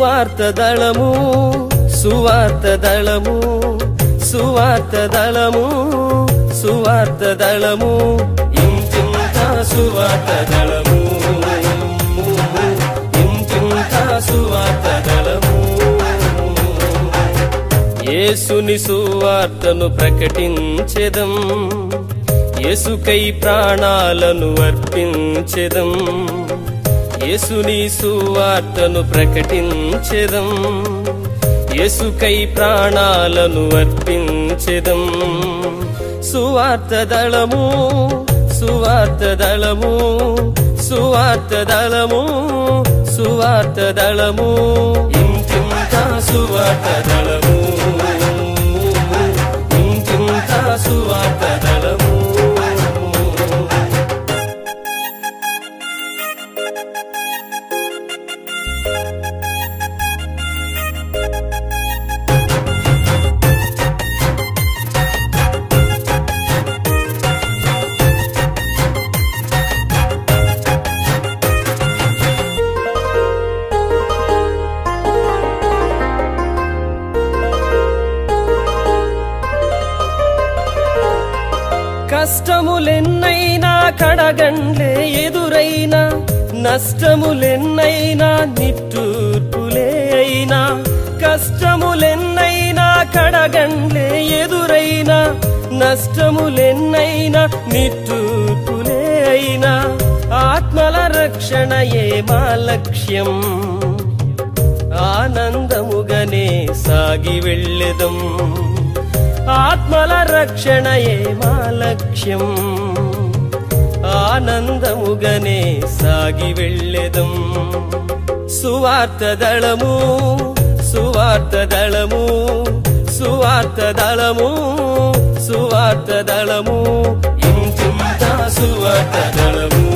సువార్త దళము సువార్త దళము సువార్త దళము సువార్త దళము ఇంటింత సువార్త దళము ఇంటింత సువార్త దళము యేసుని సువార్తను ప్రకటించెదం యేసుకై ప్రాణాలను అర్పించెదం యేసుని సువార్తను ప్రకటించెదం యేసుకై ప్రాణాలను అర్పించెదం సువార్త దళము సువార్త దళము సువార్త దళము సువార్త దళము ఇంటింత సువార్త దళము ఇంటింత సువార్త దళము కష్టములెన్నైనా కడగండ్లే ఎదురైనా నష్టములెన్నైనా నిట్టూర్పులే అయినా కష్టములెన్నైనా కడగండ్లే ఎదురైనా నష్టములెన్నైనా నిట్టూర్పులే అయినా ఆత్మల రక్షణయే మా లక్ష్యం ఆనందముగనే సాగి వెళ్ళెదం ఆత్మల రక్షణయే మా లక్ష్యం ఆనందముగనే సాగి వెళ్ళెదం సువార్త దళము సువార్త దళము సువార్త దళము సువార్త దళము ఇంటింత సువార్త దళము